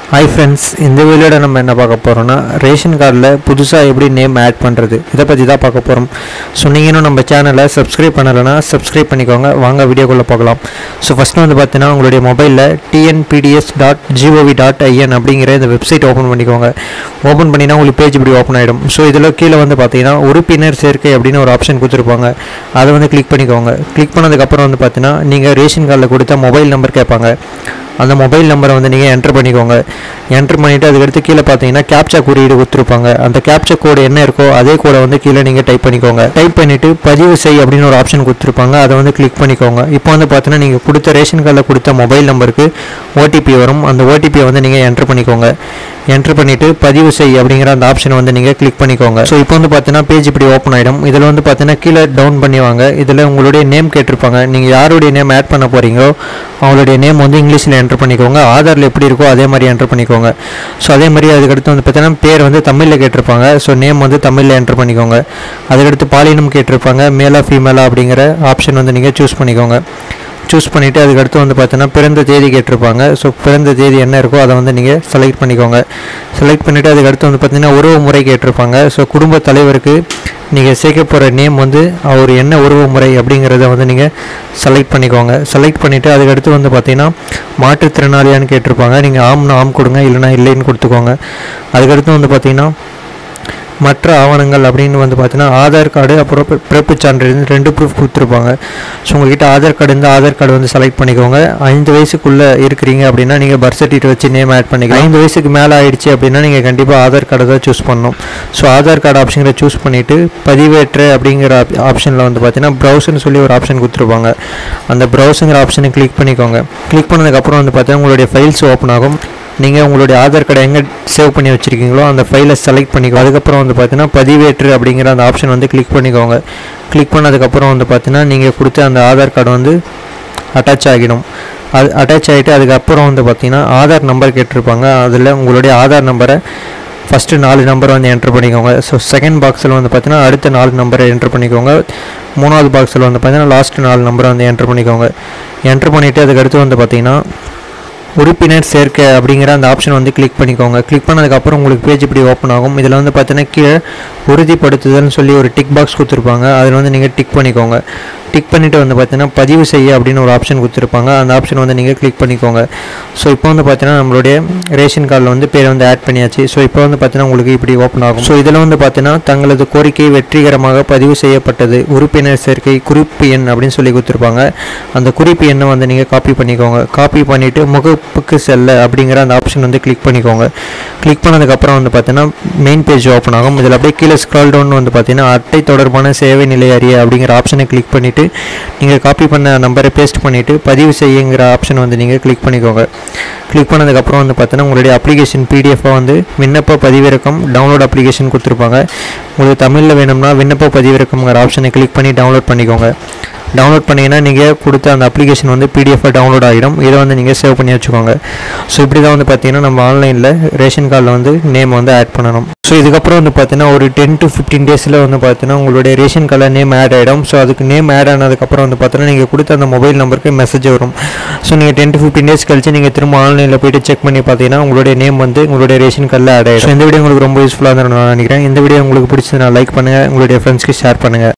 hi friends இந்த வீடியோட நம்ம என்ன பார்க்க போகிறோம்னா ரேஷன் கார்டில் புதுசாக எப்படி நேம் ஆட் பண்ணுறது இதை பற்றி தான் பார்க்க போகிறோம் ஸோ நீங்கள் இன்னும் நம்ம சேனலை சப்ஸ்கிரைப் பண்ணலைன்னா சப்ஸ்கிரைப் பண்ணிக்கோங்க வாங்க வீடியோக்குள்ளே பார்க்கலாம் ஸோ ஃபஸ்ட்டு வந்து பார்த்தீங்கன்னா உங்களுடைய மொபைலில் TNPDS dot gov dot in அப்படிங்கிற இந்த வெப்சைட் ஓப்பன் பண்ணிக்கோங்க ஓப்பன் பண்ணினா உங்களுக்கு பேஜ் இப்படி ஓப்பன் ஆகிடும் ஸோ இதில் கீழே வந்து பார்த்தீங்கன்னா உறுப்பினர் சேர்க்கை அப்படின்னு ஒரு ஆப்ஷன் கொடுத்துருப்பாங்க அதை வந்து கிளிக் பண்ணிக்கோங்க கிளிக் பண்ணதுக்கப்புறம் வந்து பார்த்தீங்கன்னா நீங்கள் ரேஷன் கார்டில் கொடுத்த மொபைல் நம்பர் கேட்பாங்க அந்த மொபைல் நம்பரை வந்து நீங்கள் என்டர் பண்ணிக்கோங்க என்டர் பண்ணிவிட்டு அதுக்கடுத்து கீழே பார்த்தீங்கன்னா கேப்சா குறியீடு கொடுத்துருப்பாங்க அந்த கேப்சா கோடு என்ன இருக்கோ அதே கோடை வந்து கீழே நீங்கள் டைப் பண்ணிக்கோங்க டைப் பண்ணிவிட்டு பதிவு செய் அப்படின்னு ஒரு ஆப்ஷன் கொடுத்துருப்பாங்க அதை வந்து கிளிக் பண்ணிக்கோங்க இப்போ வந்து பார்த்தீங்கன்னா நீங்கள் கொடுத்த ரேஷன் கார்டில் கொடுத்த மொபைல் நம்பருக்கு ஓடிபி வரும் அந்த ஓடிபியை வந்து நீங்கள் என்டர் பண்ணிக்கோங்க என்டர் பண்ணிவிட்டு பதிவு செய் அப்படிங்கிற அந்த ஆப்ஷனை வந்து நீங்கள் கிளிக் பண்ணிக்கோங்க ஸோ இப்போ வந்து பார்த்தீங்கன்னா பேஜ் இப்படி ஓப்பன் ஆகிடும் இதில் வந்து பார்த்தீங்கன்னா கீழே டவுன் பண்ணிவாங்க இதில் உங்களுடைய நேம் கேட்டிருப்பாங்க நீங்கள் யாருடைய நேம் ஆட் பண்ண போகிறீங்களோ அவங்களுடைய நேம் வந்து இங்கிலீஷில் என்டர் பண்ணிக்கோங்க ஆதாரில் எப்படி இருக்கோ அதே மாதிரி என்டர் பண்ணிக்கோங்க ஸோ அதே மாதிரி அதுக்கடுத்து வந்து பார்த்தீங்கன்னா பேர் வந்து தமிழில் கேட்டிருப்பாங்க ஸோ நேம் வந்து தமிழில் என்டர் பண்ணிக்கோங்க அதுக்கடுத்து பாலினம் கேட்டிருப்பாங்க மேலா ஃபீமேலா அப்படிங்கிற ஆப்ஷன் வந்து நீங்கள் சூஸ் பண்ணிக்கோங்க சூஸ் பண்ணிவிட்டு அதுக்கடுத்து வந்து பார்த்தீங்கன்னா பிறந்த தேதி கேட்டிருப்பாங்க ஸோ பிறந்த தேதி என்ன இருக்கோ அதை வந்து நீங்கள் செலக்ட் பண்ணிக்கோங்க செலக்ட் பண்ணிவிட்டு அதுக்கடுத்து வந்து பார்த்தீங்கன்னா உறவு முறை கேட்டிருப்பாங்க ஸோ குடும்ப தலைவருக்கு நீங்கள் சேர்க்க போகிற நேம் வந்து அவர் என்ன உறவு முறை அப்படிங்கிறத வந்து நீங்கள் செலக்ட் பண்ணிக்கோங்க செலக்ட் பண்ணிவிட்டு அதுக்கடுத்து வந்து பார்த்தீங்கன்னா மாற்றுத்திறனாளியான்னு கேட்டிருப்பாங்க நீங்கள் ஆம்னா ஆம் கொடுங்க இல்லைனா இல்லைன்னு கொடுத்துக்கோங்க அதுக்கடுத்து வந்து பார்த்தீங்கன்னா மற்ற ஆவணங்கள் அப்படின்னு வந்து பார்த்தீங்கன்னா ஆதார் கார்டு அப்புறம் பி- பிறப்புச் சான்றிதழ் ரெண்டு ப்ரூஃப் கொடுத்துருப்பாங்க ஸோ உங்ககிட்ட ஆதார் கார்டு இருந்தால் ஆதார் கார்டு வந்து செலக்ட் பண்ணிக்கோங்க ஐந்து வயசுக்குள்ளே இருக்கிறீங்க அப்படின்னா நீங்கள் பர்த் சர்டிஃபிகேட் வச்சு நேம் ஆட் பண்ணிக்கலாம் ஐந்து வயசுக்கு மேலே ஆயிடுச்சு அப்படின்னா நீங்கள் கண்டிப்பாக ஆதார் கார்டை தான் சூஸ் பண்ணணும் ஸோ ஆதார் கார்டு ஆப்ஷனை சூஸ் பண்ணிவிட்டு பதிவேற்று அப்படிங்கிற ஆப்ஷனில் வந்து பார்த்தீங்கன்னா ப்ரௌசர்னு சொல்லி ஒரு ஆப்ஷன் கொடுத்துருப்பாங்க அந்த ப்ரௌஸுங்கிற ஆப்ஷனை கிளிக் பண்ணிக்கோங்க கிளிக் பண்ணதுக்கப்புறம் வந்து பார்த்தீங்கன்னா உங்களுடைய ஃபைல்ஸ் ஓப்பன் ஆகும் நீங்கள் உங்களுடைய ஆதார் கார்டை எங்கே சேவ் பண்ணி வச்சுருக்கீங்களோ அந்த ஃபைலை செலக்ட் பண்ணிக்கோ அதுக்கப்புறம் வந்து பார்த்தீங்கன்னா பதிவேற்று அப்படிங்கிற அந்த ஆப்ஷன் வந்து கிளிக் பண்ணிக்கோங்க கிளிக் பண்ணதுக்கப்புறம் வந்து பார்த்தீங்கன்னா நீங்கள் கொடுத்த அந்த ஆதார் கார்டு வந்து அட்டாச் ஆகிடும் அது அட்டாச் ஆகிட்டு அதுக்கப்புறம் வந்து பார்த்தீங்கன்னா ஆதார் நம்பர் கேட்டிருப்பாங்க அதில் உங்களுடைய ஆதார் நம்பரை ஃபஸ்ட்டு நாலு நம்பர் வந்து என்டர் பண்ணிக்கோங்க ஸோ செகண்ட் பாக்ஸில் வந்து பார்த்தீங்கன்னா அடுத்த நாலு நம்பரை என்டர் பண்ணிக்கோங்க மூணாவது பாக்ஸில் வந்து பார்த்தீங்கன்னா லாஸ்ட் நாலு நம்பரை வந்து என்டர் பண்ணிக்கோங்க என்டர் பண்ணிவிட்டு அதுக்கடுத்து வந்து பார்த்தீங்கன்னா உறுப்பினர் சேர்க்கை அப்படிங்கிற அந்த ஆப்ஷன் வந்து கிளிக் பண்ணிக்கோங்க கிளிக் பண்ணதுக்கப்புறம் உங்களுக்கு பேஜ் இப்படி ஓப்பன் ஆகும் இதில் வந்து பார்த்தீங்கன்னா கீழே உறுதிப்படுத்துதல்னு சொல்லி ஒரு டிக் பாக்ஸ் கொடுத்துருப்பாங்க அதில் வந்து நீங்கள் டிக் பண்ணிக்கோங்க டிக் பண்ணிவிட்டு வந்து பார்த்தீங்கன்னா பதிவு செய்ய அப்படின்னு ஒரு ஆப்ஷன் கொடுத்துருப்பாங்க அந்த ஆப்ஷன் வந்து நீங்கள் கிளிக் பண்ணிக்கோங்க ஸோ இப்போ வந்து பார்த்தீங்கன்னா நம்மளுடைய ரேஷன் கார்டில் வந்து பேர் வந்து ஆட் பண்ணியாச்சு ஸோ இப்போ வந்து பார்த்தீங்கன்னா உங்களுக்கு இப்படி ஓப்பன் ஆகும் ஸோ இதில் வந்து பார்த்தீங்கன்னா தங்களது கோரிக்கை வெற்றிகரமாக பதிவு செய்யப்பட்டது உறுப்பினர் சேர்க்கை குறிப்பு எண் அப்படின்னு சொல்லி கொடுத்துருப்பாங்க அந்த குறிப்பு எண்ணை வந்து நீங்கள் காப்பி பண்ணிக்கோங்க காப்பி பண்ணிவிட்டு முகப்புக்கு செல்ல அப்படிங்கிற அந்த ஆப்ஷன் வந்து கிளிக் பண்ணிக்கோங்க கிளிக் பண்ணதுக்கப்புறம் வந்து பார்த்தீங்கன்னா மெயின் பேஜ் ஓப்பன் ஆகும் இதில் அப்படியே கீழே ஸ்க்ரால் டவுன் வந்து பார்த்தீங்கன்னா அட்டை தொடர்பான சேவை நிலை அறிய அப்படிங்கிற ஆப்ஷனை கிளிக் பண்ணிவிட்டு நீங்கள் காப்பி பண்ண நம்பரை பேஸ்ட் பண்ணிவிட்டு பதிவு செய்யுங்கிற ஆப்ஷன் வந்து நீங்கள் கிளிக் பண்ணிக்கோங்க கிளிக் பண்ணதுக்கப்புறம் வந்து பார்த்தீங்கன்னா உங்களுடைய அப்ளிகேஷன் பிடிஎஃபாக வந்து விண்ணப்ப பதிவிறக்கம் டவுன்லோட் அப்ளிகேஷன் கொடுத்துருப்பாங்க உங்களுக்கு தமிழில் வேணும்னா விண்ணப்ப பதிவிறக்கம்ங்கிற ஆப்ஷனை கிளிக் பண்ணி டவுன்லோட் பண்ணிக்கோங்க டவுன்லோட் பண்ணீங்கன்னா நீங்கள் கொடுத்த அந்த அப்ளிகேஷன் வந்து பிடிஎஃபாக டவுன்லோட் ஆகிடும் இதை வந்து நீங்கள் சேவ் பண்ணி வச்சுக்கோங்க ஸோ இப்படி தான் வந்து பார்த்தீங்கன்னா நம்ம ஆன்லைனில் ரேஷன் கார்டில் வந்து நேம் வந்து ஆட் பண்ணணும் ஸோ இதுக்கப்புறம் வந்து பார்த்தீங்கன்னா ஒரு டென் டு ஃபிஃப்டீன் டேஸில் வந்து பார்த்தீங்கன்னா உங்களுடைய ரேஷன் கார்டில் நேம் ஆட் ஆகிடும் ஸோ அதுக்கு நேம் ஆட் ஆனதுக்கப்புறம் வந்து பார்த்தீங்கன்னா நீங்கள் கொடுத்த அந்த மொபைல் நம்பருக்கு மெசேஜ் வரும் ஸோ நீங்கள் டென் டு ஃபிஃப்டீன் டேஸ் கழிச்சு நீங்கள் திரும்ப ஆன்லைனில் போயிட்டு செக் பண்ணி பார்த்தீங்கன்னா உங்களுடைய நேம் வந்து உங்களுடைய ரேஷன் கார்டில் ஆட் ஆகிடும் ஸோ இந்த வீடியோ உங்களுக்கு ரொம்ப யூஸ்ஃபுல்லாக இருந்தால் நான் நினைக்கிறேன் இந்த வீடியோ உங்களுக்கு பிடிச்சதுன்னா லைக் பண்ணுங்கள் உங்களுடைய ஃப்ரெண்ட்ஸ்க்கு ஷேர் பண்ணுங்கள்